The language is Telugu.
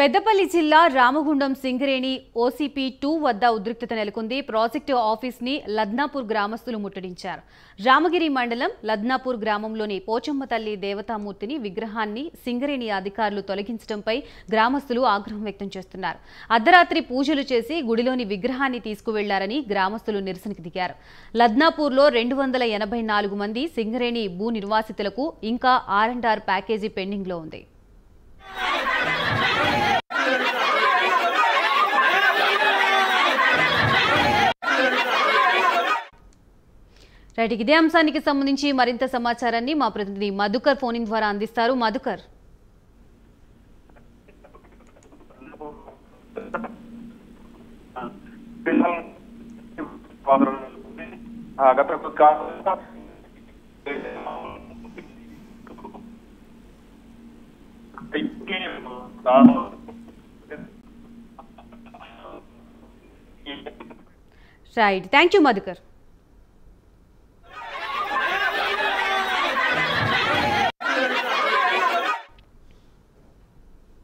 పెద్దపల్లి జిల్లా రామగుండం సింగరేణి ఓసీపీ టూ వద్ద ఉద్రిక్తత నెలకొంది ప్రాజెక్టు ఆఫీస్ ని లద్నాపూర్ గ్రామస్తులు ముట్టడించారు రామగిరి మండలం లద్నాపూర్ గ్రామంలోని పోచమ్మ తల్లి దేవతామూర్తిని విగ్రహాన్ని సింగరేణి అధికారులు తొలగించడంపై గ్రామస్తులు ఆగ్రహం వ్యక్తం చేస్తున్నారు అర్ధరాత్రి పూజలు చేసి గుడిలోని విగ్రహాన్ని తీసుకువెళ్లారని గ్రామస్తులు నిరసనకు దిగారు లద్నాపూర్లో రెండు వందల ఎనభై నాలుగు మంది సింగరేణి భూ నిర్వాసితులకు ఇంకా ఆర్ అండ్ ఆర్ ప్యాకేజీ పెండింగ్లో ఉంది రైట్ ఇదే అంశానికి సంబంధించి మరింత సమాచారాన్ని మా ప్రతినిధి మధుకర్ ఫోన్ ఇన్ ద్వారా అందిస్తారు మధుకర్ గత కాలం రైట్ థ్యాంక్ యూ మధుకర్